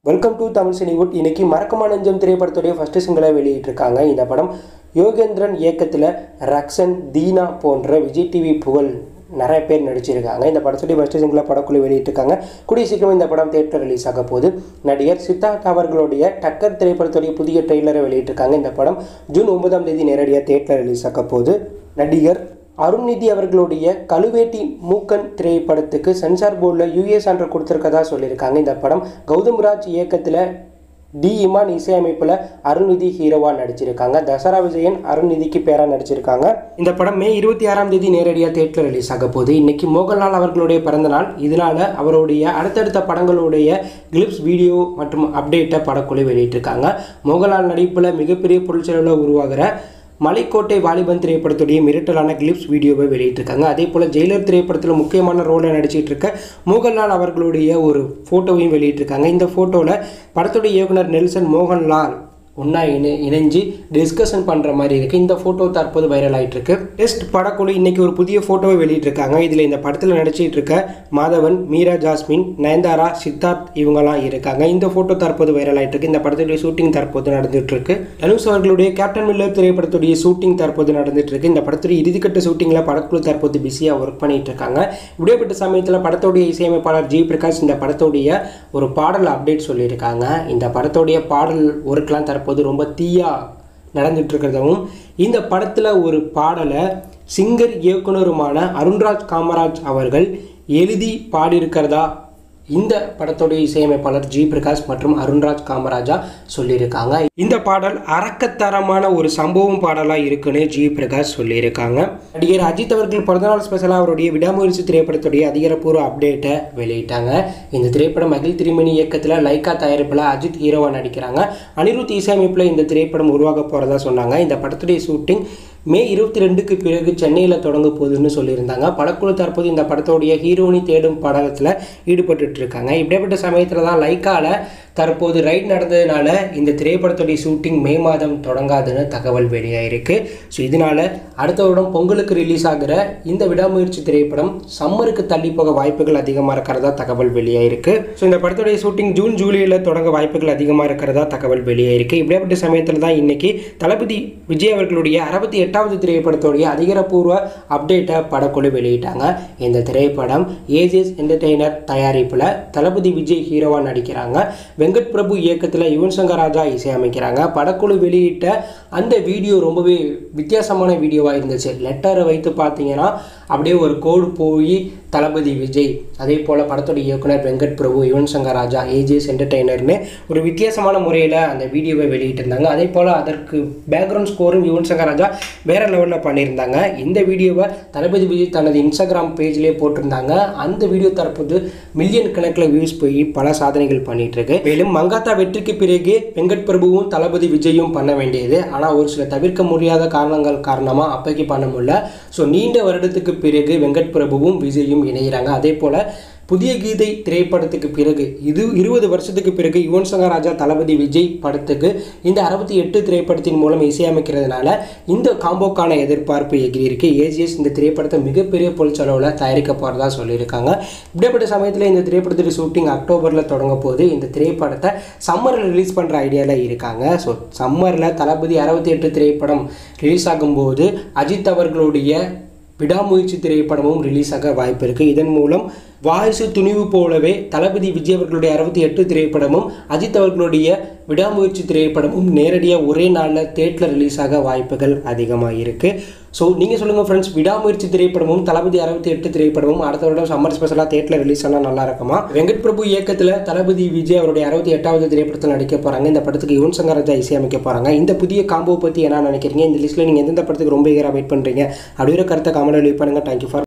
welcome to Tamil Cinewood இன்னைக்கு மறக்கமா நெஞ்சம் திரைப்படத்துடைய first சிங்கிளை வெளியிட்டிருக்காங்க இந்த படம் யோகேந்திரன் இயக்கத்தில் ரக்ஷன் தீனா போன்ற விஜய் டிவி புகழ் நிறைய பேர் நடிச்சிருக்காங்க இந்த படத்துடைய ஃபர்ஸ்ட் சிங்கிளை படக்குழு வெளியிட்டிருக்காங்க கூடிய சீக்கிரம் இந்த படம் தேட்டர் ரிலீஸ் ஆக போகுது நடிகர் சித்தார்த் அவர்களுடைய டக்கர் திரைப்படத்துடைய புதிய ட்ரெய்லரை வெளியிட்டிருக்காங்க இந்த படம் ஜூன் ஒன்பதாம் தேதி நேரடியாக தேட்டர் ரிலீஸ் ஆக போகுது நடிகர் அருண்நிதி அவர்களுடைய கழுவேட்டி மூக்கன் திரைப்படத்துக்கு சென்சார் போர்டில் யூஎஸ் சான்று கொடுத்துருக்கதா சொல்லியிருக்காங்க இந்த படம் கௌதம் ராஜ் இயக்கத்தில் டி இமான் இசையமைப்பில் அருண்நிதி ஹீரோவாக நடிச்சிருக்காங்க தசரா விஜயன் அருண்நிதிக்கு பேராக நடிச்சிருக்காங்க இந்த படம் மே இருபத்தி ஆறாம் தேதி நேரடியாக தேட்டர் ரிலீஸ் ஆக போகுது இன்னைக்கு மோகன்லால் அவர்களுடைய பிறந்தநாள் இதனால அவருடைய அடுத்தடுத்த படங்களுடைய கிளிப்ஸ் வீடியோ மற்றும் அப்டேட்டை படக்குழு வெளியிட்டிருக்காங்க மோகன்லால் நடிப்பில் மிகப்பெரிய பொருட்செலவில் உருவாகிற மலைக்கோட்டை வாலிபன் திரைப்படத்துடைய மிரட்டலான கிளிப்ஸ் வீடியோவை வெளியிட்டிருக்காங்க அதே போல் ஜெயிலர் திரைப்படத்தில் முக்கியமான ரோலை நடிச்சிட்டு இருக்க மோகன்லால் அவர்களுடைய ஒரு ஃபோட்டோவையும் வெளியிட்டிருக்காங்க இந்த ஃபோட்டோவில் படத்துடைய இயக்குனர் நெல்சன் மோகன்லால் ஒன்றா இணை இணைஞ்சு டிஸ்கஷன் பண்ணுற மாதிரி இருக்குது இந்த ஃபோட்டோ தற்போது வைரல் ஆகிட்டு இருக்கு டெஸ்ட் படக்குழு இன்னைக்கு ஒரு புதிய ஃபோட்டோவை வெளியிட்டிருக்காங்க இதில் இந்த படத்தில் நடிச்சிட்டு இருக்க மாதவன் மீரா ஜாஸ்மின் நயன்தாரா சித்தார்த் இவங்கெல்லாம் இருக்காங்க இந்த ஃபோட்டோ தற்போது வைரல் ஆகிட்டு இருக்கு இந்த படத்துடைய ஷூட்டிங் தற்போது நடந்துட்டு இருக்கு தனுஷ் அவர்களுடைய கேப்டன் மில்லர் திரைப்படத்துடைய ஷூட்டிங் தற்போது நடந்துட்டு இருக்கு இந்த படத்துடைய இறுதிக்கட்ட ஷூட்டிங்கில் படக்குழு தற்போது பிஸியாக ஒர்க் பண்ணிட்டு இருக்காங்க இப்படியேப்பட்ட சமயத்தில் படத்துடைய இசையமைப்பாளர் ஜி பிரகாஷ் இந்த படத்துடைய ஒரு பாடல் அப்டேட் சொல்லியிருக்காங்க இந்த படத்துடைய பாடல் ஒர்க்லாம் தற்போது ரொம்ப தீயா நடந்துட்டு இருக்கிறதாவும் இந்த படத்தில் ஒரு பாடலை சிங்கர் இயக்குனருமான அருண்ராஜ் காமராஜ் அவர்கள் எழுதி பாடியிருக்கிறதா இந்த படத்துடைய இசையமைப்பாளர் ஜி பிரகாஷ் மற்றும் அருண்ராஜ் காமராஜா சொல்லியிருக்காங்க இந்த பாடல் அரக்கத்தரமான ஒரு சம்பவம் பாடலாக இருக்குன்னு ஜி பிரகாஷ் சொல்லியிருக்காங்க நடிகர் அஜித் அவர்கள் பிறந்தநாள் ஸ்பெஷலாக அவருடைய விடாமுயற்சி திரைப்படத்துடைய அதிகாரப்பூர்வ அப்டேட்டை வெளியிட்டாங்க இந்த திரைப்படம் அகில் திருமணி இயக்கத்தில் லைக்கா தயாரிப்பில் அஜித் ஹீரோவாக நடிக்கிறாங்க அனிருத் இசையமைப்பில் இந்த திரைப்படம் உருவாக போகிறதா சொன்னாங்க இந்த படத்துடைய ஷூட்டிங் மே இருபத்தி ரெண்டுக்கு பிறகு சென்னையில் தொடங்க போகுதுன்னு சொல்லியிருந்தாங்க படக்குழு தற்போது இந்த படத்தோடைய ஹீரோனி தேடும் படத்தில் ஈடுபட்டு இருக்காங்க இப்படிப்பட்ட சமயத்தில் தான் லைக்கால தற்போது ரைட் நடந்ததுனால இந்த திரைப்படத்துடைய ஷூட்டிங் மே மாதம் தொடங்காதுன்னு தகவல் வெளியாயிருக்கு ஸோ இதனால அடுத்த வருடம் பொங்கலுக்கு ரிலீஸ் ஆகிற இந்த விடாமுயற்சி திரைப்படம் சம்மருக்கு தள்ளி போக வாய்ப்புகள் அதிகமாக இருக்கிறதா தகவல் வெளியாயிருக்கு ஸோ இந்த படத்துடைய ஷூட்டிங் ஜூன் ஜூலையில் தொடங்க வாய்ப்புகள் அதிகமாக இருக்கிறதா தகவல் வெளியாயிருக்கு இப்படிப்பட்ட சமயத்தில் தான் இன்னைக்கு தளபதி விஜய் அவர்களுடைய அறுபத்தி எட்டாவது திரைப்படத்துடைய அதிகாரப்பூர்வ அப்டேட்டை படக்குழு வெளியிட்டாங்க இந்த திரைப்படம் ஏஜிஎஸ் என்டர்டெய்னர் தயாரிப்பில் தளபதி விஜய் ஹீரோவாக நடிக்கிறாங்க வெங்கட் பிரபு இயக்கத்தில் யுவன் சங்கர் ராஜா இசையமைக்கிறாங்க படக்குழு வெளியிட்ட அந்த வீடியோ ரொம்பவே வித்தியாசமான வீடியோவாக இருந்துச்சு லெட்டரை வைத்து பார்த்தீங்கன்னா அப்படியே ஒரு கோடு போய் தளபதி விஜய் அதே போல் படத்தோட இயக்குனர் வெங்கட் பிரபு யுவன் சங்கர் ராஜா ஏஜிஎஸ் என்டர்டெய்னர்னு ஒரு வித்தியாசமான முறையில் அந்த வீடியோவை வெளியிட்டிருந்தாங்க அதே போல் அதற்கு பேக்ரவுண்ட் ஸ்கோரும் யுவன் சங்கர் ராஜா வேறு லெவலில் பண்ணியிருந்தாங்க இந்த வீடியோவை தளபதி விஜய் தனது இன்ஸ்டாகிராம் பேஜ்லேயே போட்டிருந்தாங்க அந்த வீடியோ தற்போது மில்லியன் கணக்கில் வியூஸ் போய் பல சாதனைகள் பண்ணிட்டு இருக்கு மேலும் மங்காத்தா வெற்றிக்கு பிறகு வெங்கட் பிரபுவும் தளபதி விஜயும் பண்ண வேண்டியது ஆனால் ஒரு சில தவிர்க்க முடியாத காரணங்கள் காரணமாக அப்போக்கி பண்ண முடியல ஸோ நீண்ட வருடத்துக்கு பிறகு வெங்கட் பிரபுவும் விஜயும் இணைகிறாங்க அதே போல் புதிய கீதை திரைப்படத்துக்கு பிறகு இது இருபது வருஷத்துக்கு பிறகு யுவன் சங்கர் ராஜா தளபதி விஜய் படத்துக்கு இந்த அறுபத்தி எட்டு திரைப்படத்தின் மூலம் இசையமைக்கிறதுனால இந்த காம்போக்கான எதிர்பார்ப்பு எகிரி இருக்கு ஏஜிஎஸ் இந்த திரைப்படத்தை மிகப்பெரிய பொருட்செலவில் தயாரிக்க போகிறதா சொல்லியிருக்காங்க இப்படிப்பட்ட சமயத்தில் இந்த திரைப்படத்துடைய ஷூட்டிங் அக்டோபரில் தொடங்க போது இந்த திரைப்படத்தை சம்மரில் ரிலீஸ் பண்ணுற ஐடியாவில் இருக்காங்க ஸோ சம்மரில் தளபதி அறுபத்தி எட்டு திரைப்படம் ரிலீஸ் ஆகும்போது அஜித் அவர்களுடைய விடாமுயற்சி திரைப்படமும் ரிலீஸ் ஆக வாய்ப்பு இருக்குது இதன் மூலம் வாரிசு துணிவு போலவே தளபதி விஜய் அவர்களுடைய அறுபத்தி எட்டு திரைப்படமும் அஜித் அவர்களுடைய விடாமுயற்சி திரைப்படமும் நேரடியாக ஒரே நாளில் தேட்டரில் ரிலீஸ் ஆக வாய்ப்புகள் அதிகமாக இருக்குது ஸோ நீங்கள் சொல்லுங்கள் ஃப்ரெண்ட்ஸ் விடாமுயற்சி திரைப்படமும் தளபதி அறுபத்தி எட்டு திரைப்படமும் அடுத்த வருடம் சம்மர் ஸ்பெஷலாக தேட்டரில் ரிலீஸ் ஆனால் நல்லா இருக்குமா வெங்கட் பிரபு இயக்கத்தில் தளபதி விஜய் அவருடைய அறுபத்தி எட்டாவது திரைப்படத்தில் நடிக்க போகிறாங்க இந்த படத்துக்கு யுவன் சங்கர் ராஜா இசையமைக்க போகிறாங்க இந்த புதிய காம்போ பற்றி என்ன நினைக்கிறீங்க இந்த லிஸ்ட்டில் நீங்கள் எந்தெந்த படத்துக்கு ரொம்ப ஈகராக வெயிட் பண்ணுறீங்க அப்படிங்கிற கருத்தை கமெண்ட் லீவ் பண்ணுங்கள் தேங்க்யூ ஃபார்